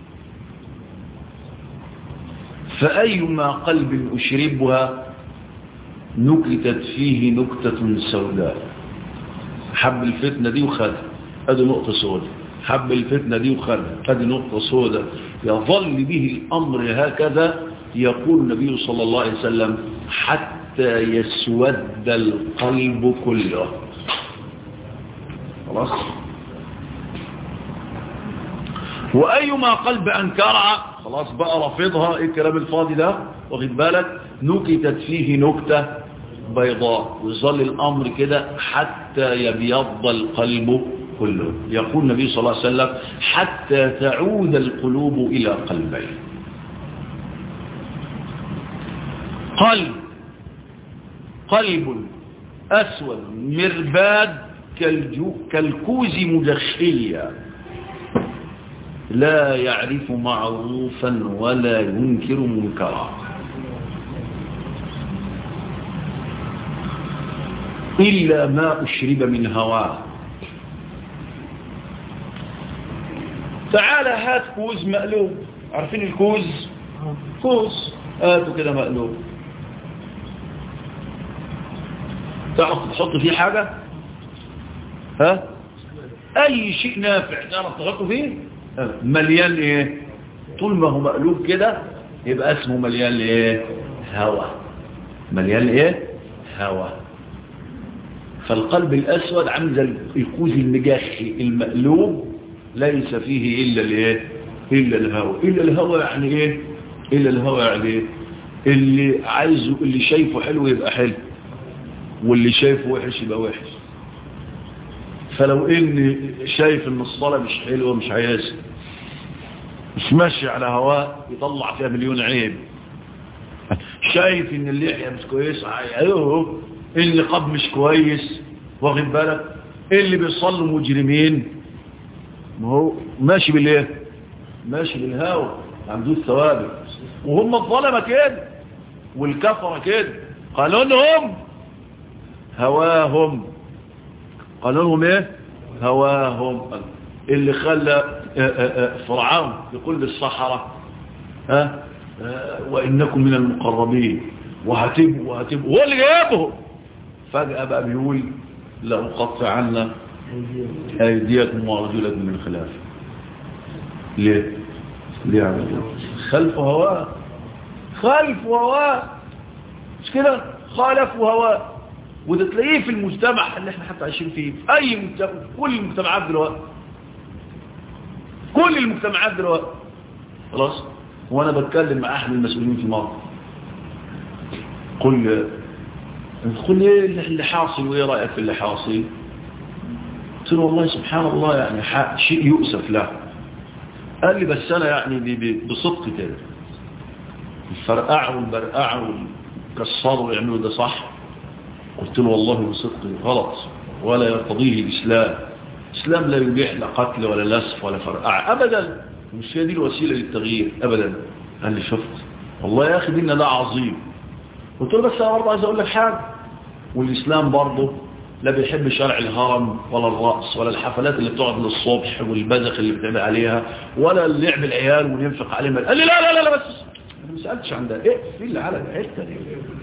فأيما قلب أشربها نكتت فيه نكتة سوداء حب الفتنة دي وخدها ادي نقطة سوداء حب الفتنة دي وخدها ادي نقطة سوداء يظل به الأمر هكذا يقول النبي صلى الله عليه وسلم حتى يسود القلب كله خلاص وأيما قلب أنكرها خلاص بقى رافضها ايه الكلام الفاضي ده واخد بالك نكتت فيه نكتة بيضاء ويظل الأمر كده حتى يبيض القلب كله يقول النبي صلى الله عليه وسلم حتى تعود القلوب إلى قلبين قلب قلب أسود مرباد كالجو كالكوز مدخيا لا يعرف معروفا ولا ينكر منكرا إلا ما أشرب من هواه تعال هات كوز مقلوب عارفين الكوز كوز هاتوا كده مقلوب تعرف تحط فيه حاجة ها اي شيء نافع تعرف تحطه فيه مليان ايه طول ما هو مقلوب كده يبقى اسمه مليان ايه هواء مليان ايه هواء فالقلب الاسود عامل زي الكوز المجاحي المقلوب ليس فيه الا الايه الا الهواء الا الهواء يعني ايه الا الهواء يعني ايه اللي عايزه اللي شايفه حلو يبقى حلو واللي شايفه وحش يبقى وحش فلو ان شايف ان الصلاة مش حلوة مش عايزها مش ماشي على هواء يطلع فيها مليون عيب شايف ان اللحية مش كويس ايوه النقاب مش كويس واخد بالك اللي بيصلوا مجرمين ما هو ماشي بالايه ماشي بالهوى عنده الثوابت وهم الظلمة كده والكفرة كده قانونهم هواهم قانونهم ايه هواهم اللي خلى فرعون يقول للصحراء ها وإنكم من المقربين وهتبوا وهتبوا هو اللي جايبهم فجأة بقى بيقول لأقطع عنا أيديكم وأرجلكم من خلاف ليه ليه عمل خلف هواه خلف هواه مش كده خالف هواه وده تلاقيه في المجتمع اللي احنا حتى عايشين فيه اي مجتمع كل المجتمعات دلوقتي كل المجتمعات دلوقتي خلاص وانا بتكلم مع احد المسؤولين في مصر قل قل ايه اللي حاصل وايه رايك في اللي حاصل قلت له والله سبحان الله يعني شيء يؤسف له قال لي بس انا يعني بصدق كده الفرقعوا والبرقعوا والكسروا ويعملوا ده صح قلت له والله بصدق غلط ولا يرتضيه الإسلام الإسلام لا يبيح لا قتل ولا لسف ولا فرقع أبدا مش هي دي الوسيلة للتغيير أبدا قال لي شفت والله يا أخي ديننا ده عظيم قلت له بس أنا برضه عايز أقول لك حاجة والإسلام برضه لا بيحب شرع الهرم ولا الرأس ولا الحفلات اللي بتقعد للصبح والبزخ اللي بتعمل عليها ولا اللعب العيال وننفق عليهم قال لي لا لا لا, لا بس انا ما سالتش عن ده ايه في اللي على الحته دي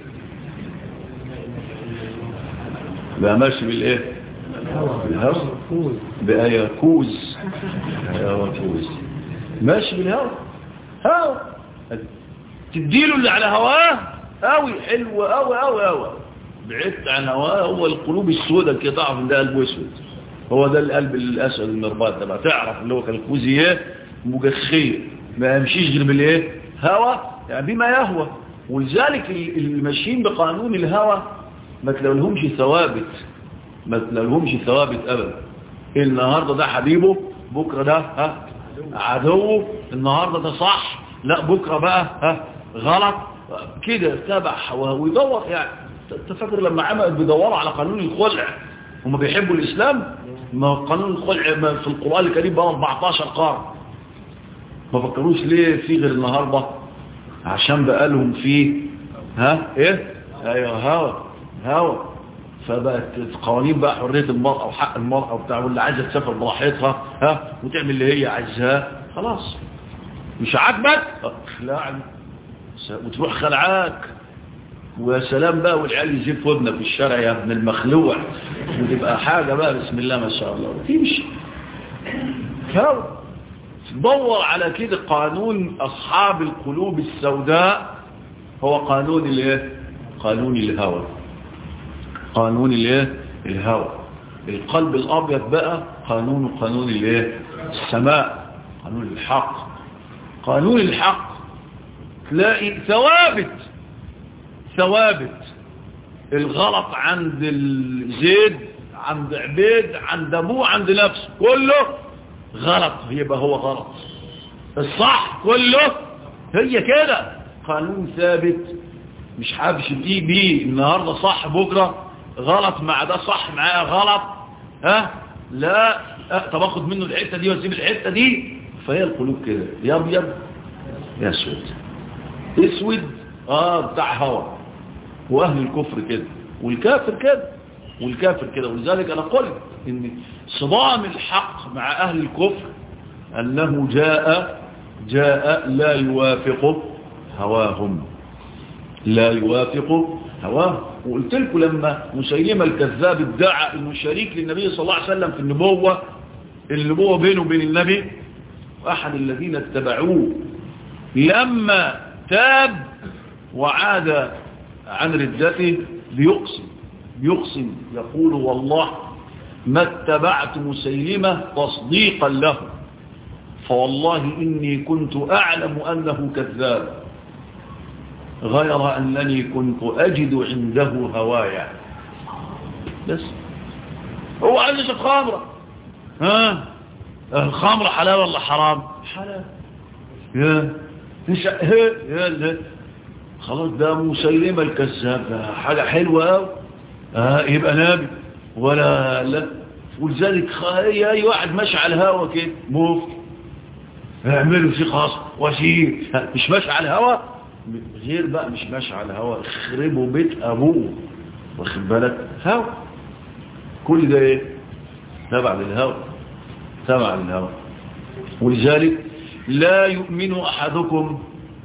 بقى ماشي بالايه بالهوى بقى يكوز يكوز ماشي بالهوى هوى تديله اللي على هواه قوي حلو قوي قوي قوي بعدت عن هواه هو القلوب السوداء كده تعرف ان ده قلب اسود هو ده القلب الاسود المرباط ده تعرف اللي هو كالكوزي ايه مجخيه ما يمشيش غير بالايه هوى يعني بما يهوى ولذلك الماشيين بقانون الهوى ما تلاقولهمش ثوابت ما تلاقولهمش ثوابت ابدا النهارده ده حبيبه بكره ده ها عدوه النهارده ده صح لا بكره بقى ها غلط كده تبع ويدور يعني انت فاكر لما عمل بيدوروا على قانون الخلع هم بيحبوا الاسلام ما قانون الخلع في القران الكريم بقى 14 قرن ما فكروش ليه في غير النهارده عشان بقى لهم فيه ها ايه ايوه هوا هوا فبقت قوانين بقى حريه المراه وحق المراه وبتاع واللي عايزه تسافر براحتها ها وتعمل اللي هي عايزاه خلاص مش عاجبك اخلعني وتروح خلعاك ويا سلام بقى والعيال يزيد ودنا في الشارع يا ابن المخلوع وتبقى حاجه بقى بسم الله ما شاء الله تمشي هوا دور على كده قانون أصحاب القلوب السوداء هو قانون الايه قانون الهوى قانون الايه الهوى القلب الأبيض بقى قانون قانون الايه السماء قانون الحق قانون الحق تلاقي ثوابت ثوابت الغلط عند الزيد عند عبيد عند ابوه عند نفسه كله غلط يبقى هو غلط الصح كله هي كده قانون ثابت مش حابش تيجي بيه النهارده صح بكره غلط مع ده صح معاه غلط ها لا أه طب اخد منه الحته دي واسيب الحته دي فهي القلوب كده يا ابيض يا اسود اسود اه بتاع هوا واهل الكفر كده والكافر كده والكافر كده ولذلك انا قلت ان صدام الحق مع اهل الكفر انه جاء جاء لا يوافق هواهم لا يوافق هواه وقلت لكم لما مسيلمة الكذاب ادعى انه شريك للنبي صلى الله عليه وسلم في النبوة النبوة بينه وبين النبي واحد الذين اتبعوه لما تاب وعاد عن ردته بيقسم بيقسم يقول والله ما اتبعت مسيلمة تصديقا له فوالله إني كنت أعلم أنه كذاب غير أنني كنت أجد عنده هوايا بس هو عايز يشرب خمرة ها الخمرة حلال ولا حرام حلال يا يا يا خلاص ده مسيلمة الكذاب ده حاجة حلوة قوي آه يبقى نبي ولا لا ولذلك اي واحد ماشي على الهوا كده مفتي اعملوا فيه خاص وسير مش ماشي على الهوا غير بقى مش ماشي على الهوا خربوا بيت ابوه واخد بالك هوا كل ده ايه تبع للهوا تبع للهوا ولذلك لا يؤمن احدكم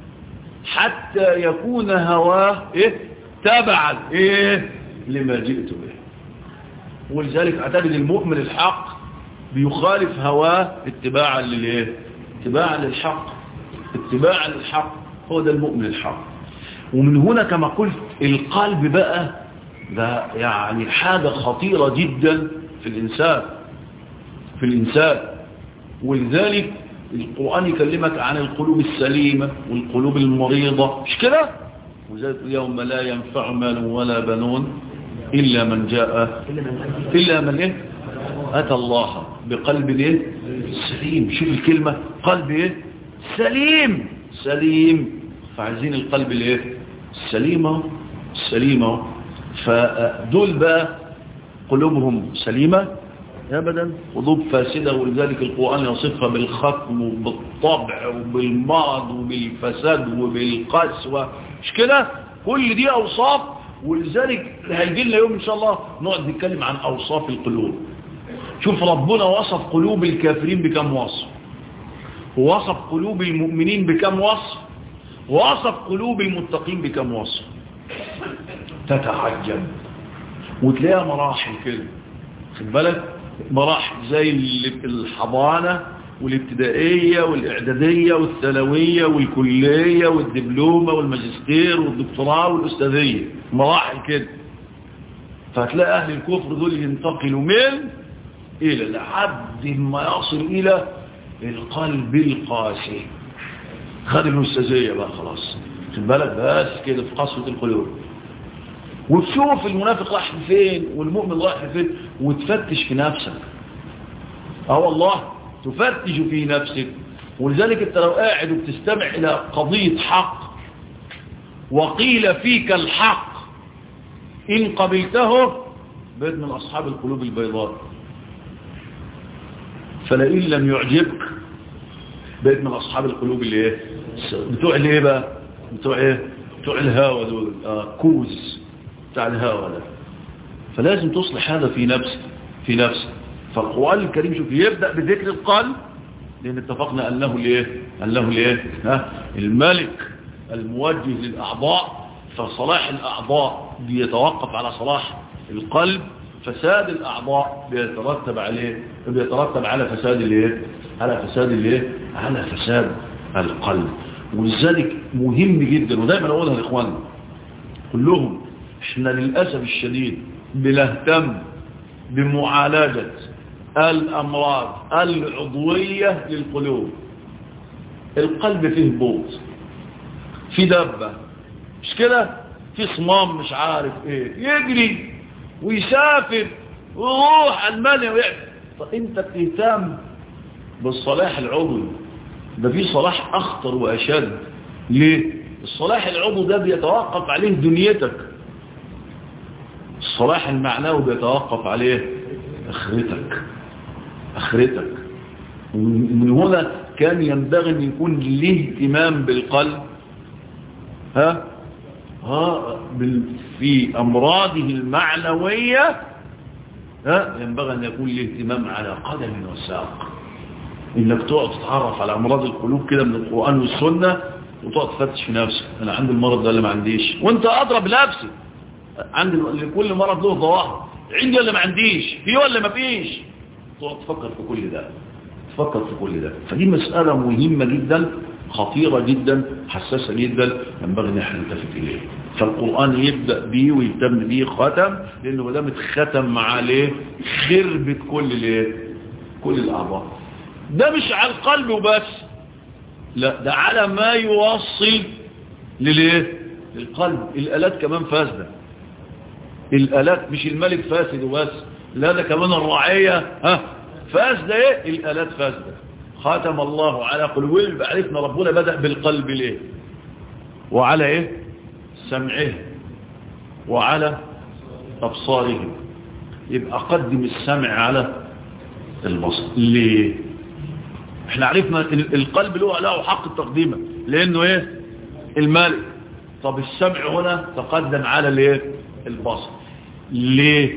حتى يكون هواه ايه تبعا ايه لما جئت به ولذلك اعتقد المؤمن الحق بيخالف هواه اتباعا للايه اتباعا للحق اتباعا للحق هو ده المؤمن الحق ومن هنا كما قلت القلب بقى ده يعني حاجة خطيرة جدا في الإنسان في الإنسان ولذلك القرآن يكلمك عن القلوب السليمة والقلوب المريضة مش كده وذلك يوم لا ينفع مال ولا بنون إلا من جاء إلا من إيه أتى الله بقلب إيه سليم شوف الكلمة قلب إيه سليم سليم فعايزين القلب الإيه السليمة السليمة فدول بقى قلوبهم سليمة أبدا قلوب فاسدة ولذلك القرآن يصفها بالختم وبالطبع وبالمرض وبالفساد وبالقسوة مش كده كل دي أوصاف ولذلك هيجي لنا يوم إن شاء الله نقعد نتكلم عن أوصاف القلوب شوف ربنا وصف قلوب الكافرين بكم وصف ووصف قلوب المؤمنين بكم وصف ووصف قلوب المتقين بكم وصف تتعجب وتلاقيها مراحل كده خد بالك مراحل زي الحضانة والابتدائية والإعدادية والثانوية والكلية والدبلومة والماجستير والدكتوراه والأستاذية مراحل كده فهتلاقي أهل الكفر دول ينتقلوا من إلى لحد ما يصل إلى القلب القاسي خد الأستاذية بقى خلاص خد بالك بس كده في قسوة القلوب وتشوف المنافق راح فين والمؤمن راح فين وتفتش في نفسك اه والله تفتش في نفسك ولذلك انت لو قاعد وبتستمع الى قضية حق وقيل فيك الحق ان قبلته بيت من اصحاب القلوب البيضاء فلئن لم يعجبك بيت من اصحاب القلوب اللي ايه بتوع الايه بقى بتوع ايه بتوع الهوى دول آه كوز بتاع الهوى ده فلازم تصلح هذا في نفسك في نفسك فالقرآن الكريم شوف يبدأ بذكر القلب لأن اتفقنا أنه الايه أنه الايه ها الملك الموجه للأعضاء فصلاح الأعضاء بيتوقف على صلاح القلب فساد الأعضاء بيترتب عليه بيترتب على فساد الايه على فساد الايه على فساد القلب ولذلك مهم جدا ودايما اقولها لاخواننا كلهم احنا للأسف الشديد بنهتم بمعالجة الأمراض العضوية للقلوب القلب فيه بوط في دبة مش كده في صمام مش عارف ايه يجري ويسافر ويروح المانيا ويعمل طب انت بتهتم بالصلاح العضوي ده في صلاح اخطر واشد ليه الصلاح العضوي ده بيتوقف عليه دنيتك الصلاح المعنوي بيتوقف عليه اخرتك اخرتك من هنا كان ينبغي ان يكون له اهتمام بالقلب ها ها في امراضه المعنويه ها ينبغي ان يكون له اهتمام على قدم وساق انك تقعد تتعرف على امراض القلوب كده من القران والسنه وتقعد تفتش في نفسك انا عندي المرض ده اللي ما عنديش وانت اضرب نفسك عند لكل مرض له ظواهر عندي ولا ما عنديش في ولا ما فيش تقعد تفكر في كل ده تفكر في كل ده فدي مسألة مهمة جدا خطيرة جدا حساسة جدا ينبغي ان احنا نلتفت اليه فالقرآن يبدأ بيه ويتم بيه ختم لانه ما دام اتختم مع ليه خربت كل ليه كل الاعضاء ده مش على القلب وبس لا ده على ما يوصل لليه للقلب الالات كمان فاسده الالات مش الملك فاسد وبس لا ده كمان الرعيه ها فاسده ايه الالات فاسده ختم الله على قلوبهم يبقى عرفنا ربنا بدأ بالقلب ليه وعلى ايه سمعه وعلى ابصاره يبقى قدم السمع على البصر ليه احنا عرفنا القلب له له حق التقديم لانه ايه الملك طب السمع هنا تقدم على الايه البصر ليه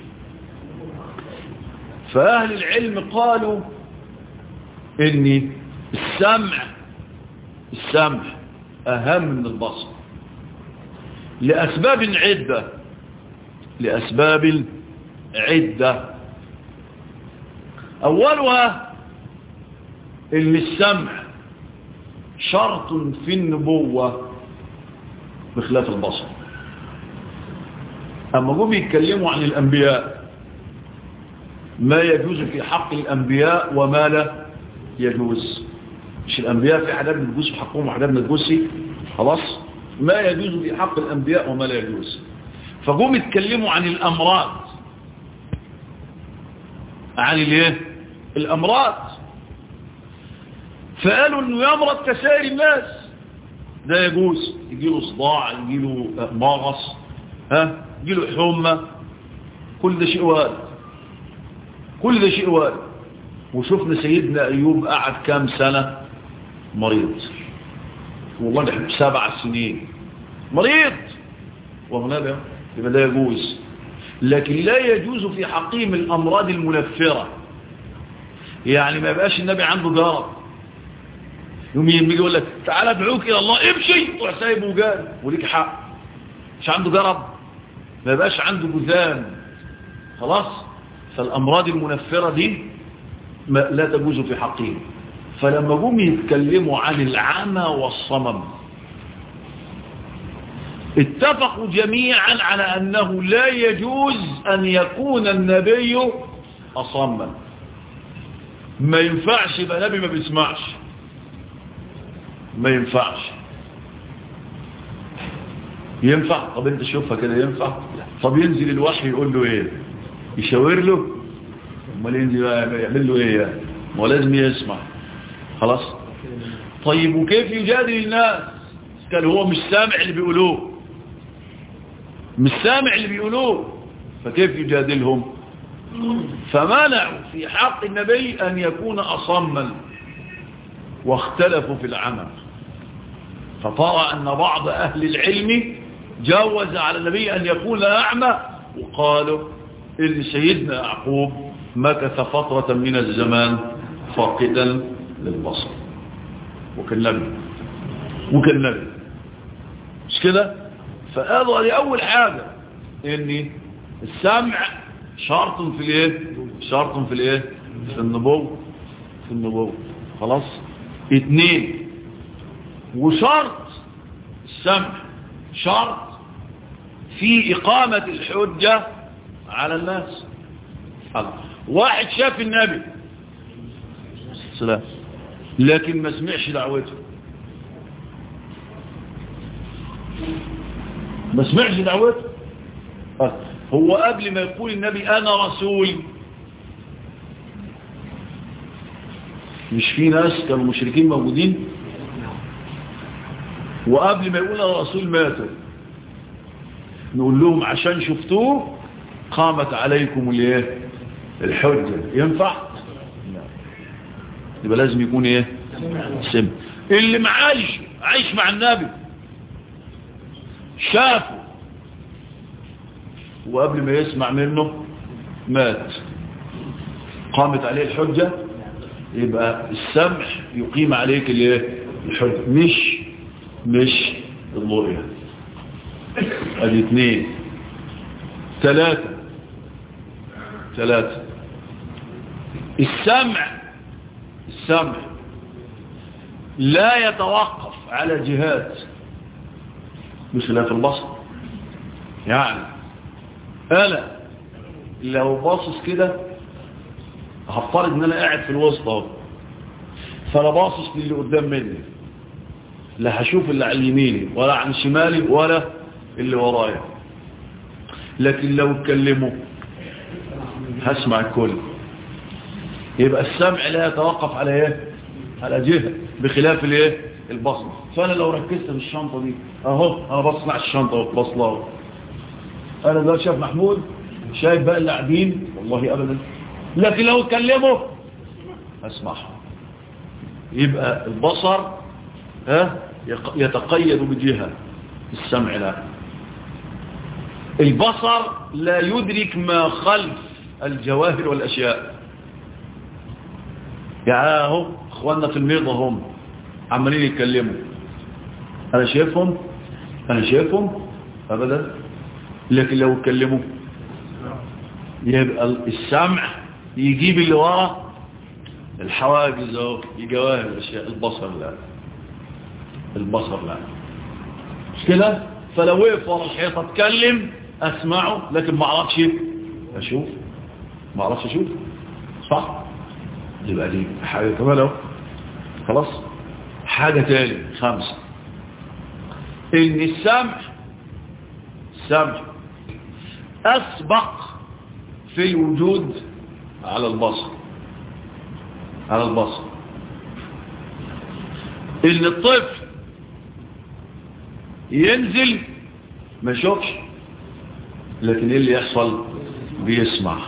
فاهل العلم قالوا ان السمع السمع اهم من البصر لاسباب عدة لاسباب عدة اولها ان السمع شرط في النبوة بخلاف البصر اما هم يتكلموا عن الانبياء ما يجوز في حق الانبياء وما لا يجوز مش الأنبياء في حاجات بتجوز في حقهم وحاجات ما تجوزش خلاص ما يجوز في حق الأنبياء وما لا يجوز فجم يتكلموا عن الأمراض عن الايه الأمراض فقالوا انه يمرض كسائر الناس ده يجوز يجيله صداع يجيله مغص ها يجيله حمى كل ده شيء وارد كل ده شيء وارد وشفنا سيدنا أيوب قعد كام سنة مريض والله نحن سبع سنين مريض وهنا يبقى ده يجوز لكن لا يجوز في حقيم الأمراض المنفرة يعني ما يبقاش النبي عنده جرب يوم يجي يقول لك تعالى ادعوك إلى الله امشي تروح سايبه وجال وليك حق مش عنده جرب ما يبقاش عنده جذام خلاص فالأمراض المنفرة دي لا تجوز في حقهم فلما جم يتكلموا عن العمى والصمم اتفقوا جميعا على أنه لا يجوز أن يكون النبي أصما ما ينفعش يبقى نبي ما بيسمعش ما ينفعش ينفع طب انت شوفها كده ينفع طب ينزل الوحي يقول له ايه يشاور له امال ينزل يعمل له ايه يعني هو لازم يسمع خلاص طيب وكيف يجادل الناس كان هو مش سامع اللي بيقولوه مش سامع اللي بيقولوه فكيف يجادلهم فمنعوا في حق النبي أن يكون أصما واختلفوا في العمل فطرى أن بعض أهل العلم جوز على النبي أن يكون أعمى وقالوا إن سيدنا يعقوب مكث فترة من الزمان فاقدا للبصر وكالنبي وكالنبي مش كده فقالوا دي أول حاجة إن السمع شرط في الايه شرط في الايه في النبوة في النبوة خلاص اتنين وشرط السمع شرط في إقامة الحجة على الناس واحد شاف النبي سلام لكن ما سمعش دعوته ما سمعش دعوته هو قبل ما يقول النبي أنا رسول مش في ناس كانوا مشركين موجودين وقبل ما يقول أنا رسول ماتوا نقول لهم عشان شفتوه قامت عليكم الايه الحجة ينفع يبقى لازم يكون ايه سم اللي معايش عايش مع النبي شافه وقبل ما يسمع منه مات قامت عليه الحجة يبقى السمع يقيم عليك الايه الحجة مش مش الرؤية ادي اثنين ثلاثة ثلاثة السمع السمع لا يتوقف على جهات بخلاف البصر يعني انا لو باصص كده هفترض ان انا قاعد في الوسط اهو فانا باصص للي قدام مني لا هشوف اللي على يميني ولا عن شمالي ولا اللي ورايا لكن لو اتكلموا هسمع الكل يبقى السمع لا يتوقف على ايه على جهة بخلاف الايه البصر فانا لو ركزت في الشنطة دي اهو انا بصنع الشنطة وبصلها اهو انا ده شايف محمود شايف بقى اللي قاعدين والله ابدا لكن لو اتكلموا اسمعهم يبقى البصر ها يتقيد بجهة السمع لا البصر لا يدرك ما خلف الجواهر والاشياء يعني اهو اخواننا في الميضة هم عمالين يتكلموا انا شايفهم انا شايفهم ابدا لكن لو اتكلموا يبقى السمع يجيب اللي ورا الحواجز اهو الجواهر الاشياء البصر لا البصر لا مش كده فلو وقف ورا الحيطه اتكلم اسمعه لكن ما اعرفش اشوف ما اعرفش اشوف صح يبقى دي حاجه كمان اهو خلاص حاجه تاني خمسه ان السمع السمع اسبق في الوجود على البصر على البصر ان الطفل ينزل ما يشوفش لكن ايه اللي يحصل بيسمع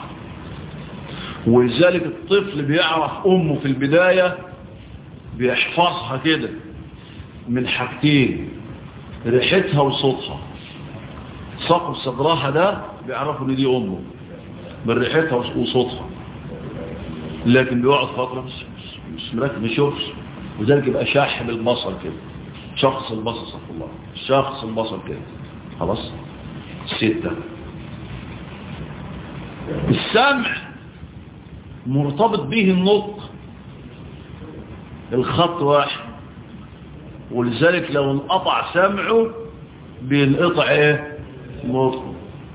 ولذلك الطفل بيعرف امه في البداية بيحفظها كده من حاجتين ريحتها وصوتها سقف صدرها ده بيعرفوا ان دي امه من ريحتها وصوتها لكن بيقعد فترة مش مركب ما يشوفش وذلك يبقى شاح بالبصر كده شخص البصر صف الله شخص البصر كده خلاص ستة السمع مرتبط به النطق الخط واحد ولذلك لو انقطع سمعه بينقطع ايه نطقه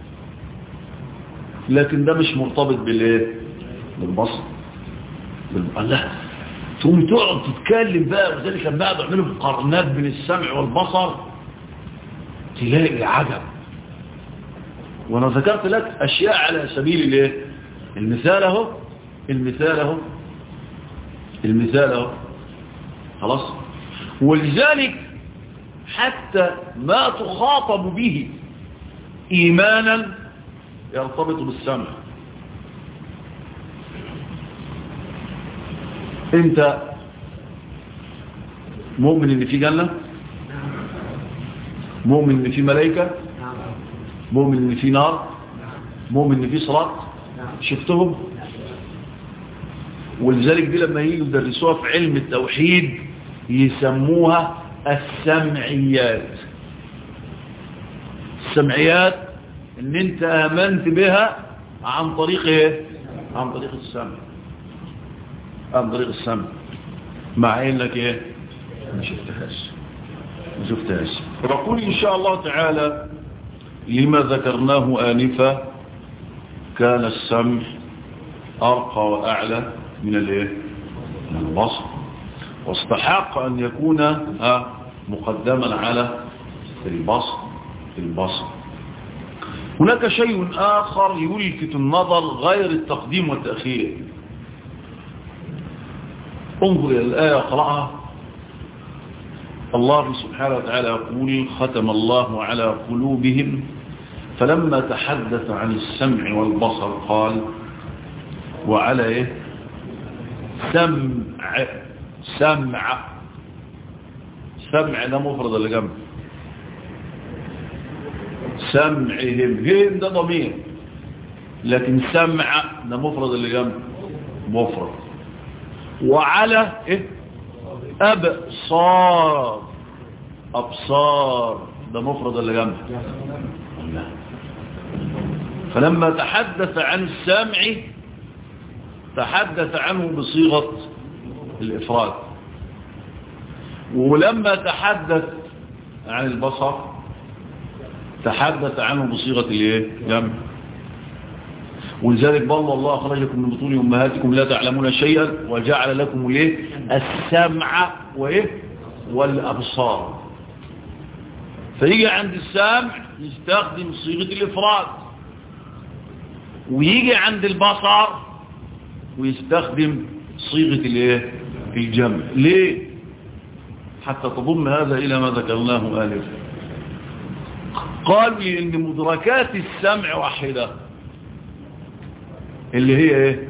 لكن ده مش مرتبط بالايه بالبصر بالله تقوم تقعد تتكلم بقى وذلك لما قعدوا يعملوا مقارنات بين السمع والبصر تلاقي عجب وانا ذكرت لك اشياء على سبيل الايه المثال اهو المثال اهو المثال اهو خلاص ولذلك حتى ما تخاطب به ايمانا يرتبط بالسمع انت مؤمن ان في جنة مؤمن ان في ملائكة مؤمن ان في نار مؤمن ان في صراط شفتهم ولذلك دي لما يجوا يدرسوها في علم التوحيد يسموها السمعيات السمعيات ان انت امنت بها عن طريق ايه عن طريق السمع عن طريق السمع مع انك ايه ما شفتهاش ما شفتهاش فبقول ان شاء الله تعالى لما ذكرناه آنفا كان السمع أرقى وأعلى من الايه من البصر واستحق أن يكون مقدما على البصر البصر هناك شيء آخر يلفت النظر غير التقديم والتأخير انظر إلى الآية قرأها الله سبحانه وتعالى يقول ختم الله على قلوبهم فلما تحدث عن السمع والبصر قال وعلى ايه سمع سمع سمع ده مفرد اللي جنب سمعهم هم ده ضمير لكن سمع ده مفرد اللي جنب مفرد وعلى ايه ابصار ابصار ده مفرد اللي جنب فلما تحدث عن السمع تحدث عنه بصيغة الإفراد ولما تحدث عن البصر تحدث عنه بصيغة الايه جمع ولذلك بالله الله أخرجكم من بطون أمهاتكم لا تعلمون شيئا وجعل لكم الايه السمع وايه والأبصار فيجي عند السمع يستخدم صيغة الإفراد ويجي عند البصر ويستخدم صيغة الايه الجمع ليه حتى تضم هذا إلى ما ذكرناه آلفا قالوا لي إن مدركات السمع واحدة اللي هي ايه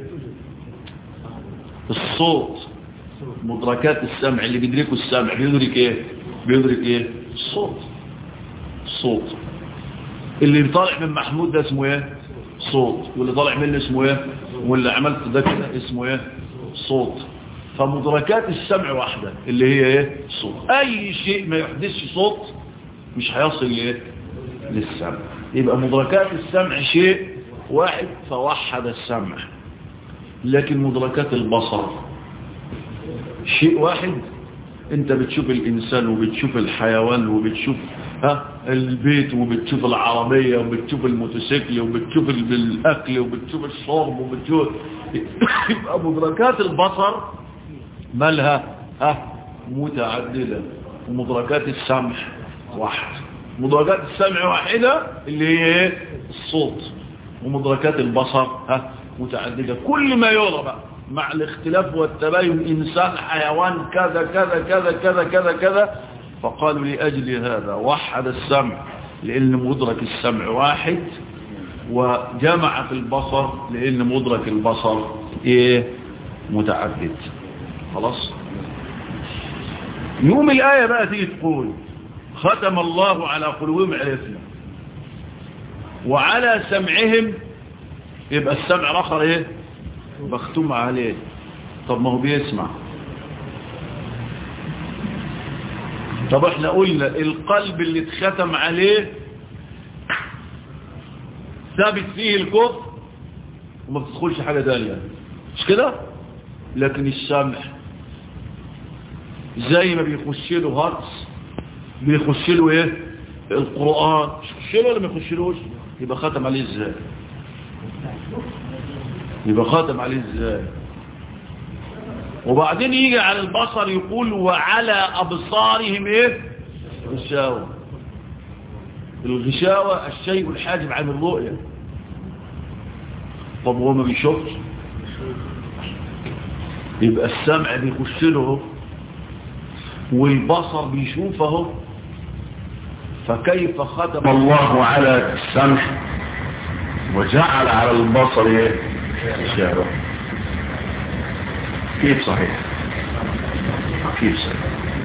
الصوت مدركات السمع اللي بيدركوا السمع بيدرك ايه بيدرك ايه الصوت الصوت اللي طالع من محمود ده اسمه ايه صوت واللي طالع منه اسمه ايه واللي عملت ده كده اسمه ايه صوت فمدركات السمع واحدة اللي هي ايه صوت اي شيء ما يحدثش صوت مش هيصل ايه للسمع يبقى مدركات السمع شيء واحد فوحد السمع لكن مدركات البصر شيء واحد انت بتشوف الانسان وبتشوف الحيوان وبتشوف ها البيت وبتشوف العربية وبتشوف الموتوسيكل وبتشوف الاكل وبتشوف الشرب وبتشوف يبقى مدركات البصر مالها ها متعددة ومدركات السمع واحد مدركات السمع واحدة اللي هي ايه الصوت ومدركات البصر ها متعددة كل ما يرى بقى مع الاختلاف والتباين إنسان حيوان كذا كذا كذا كذا كذا كذا فقالوا لأجل هذا وحد السمع لأن مدرك السمع واحد وجمع في البصر لأن مدرك البصر إيه متعدد خلاص يوم الآية بقى تيجي تقول ختم الله على قلوبهم عرفنا وعلى سمعهم يبقى السمع الاخر ايه مختوم عليه طب ما هو بيسمع طب احنا قلنا القلب اللي اتختم عليه ثابت فيه الكفر وما بتدخلش حاجة تانية مش كده لكن السمع زي ما بيخش له هرس بيخش له ايه القرآن مش يخش له ولا ما يخشلوش يبقى ختم عليه ازاي يبقى ختم عليه ازاي وبعدين يجي على البصر يقول وعلى أبصارهم إيه غشاوة الغشاوة الشيء الحاجب عن الرؤية طب هو ما بيشوفش يبقى السمع بيخش له والبصر بيشوفه فكيف ختم الله على السمع وجعل على البصر ايه غشاوة كيف صحيح كيف صحيح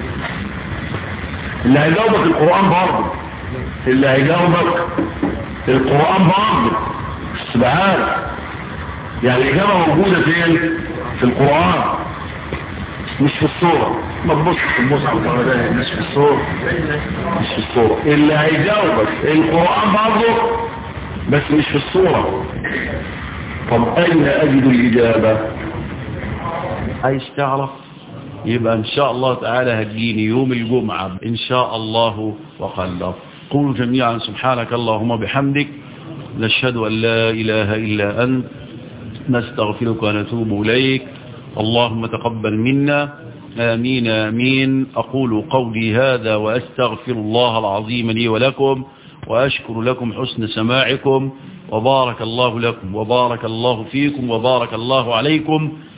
اللي هيجاوبك القرآن برضه اللي هيجاوبك القرآن برضه سبحانه يعني الإجابة موجودة فين في القرآن مش في الصورة ما تبص في المصحف مش في الصورة مش في الصورة اللي هيجاوبك القرآن برضه بس مش في الصورة طب أين أجد الإجابة عايز تعرف يبقى ان شاء الله تعالى هتجيني يوم الجمعة ان شاء الله وقلب قولوا جميعا سبحانك اللهم بحمدك نشهد ان لا اله الا انت نستغفرك ونتوب اليك اللهم تقبل منا امين امين اقول قولي هذا واستغفر الله العظيم لي ولكم واشكر لكم حسن سماعكم وبارك الله لكم وبارك الله فيكم وبارك الله عليكم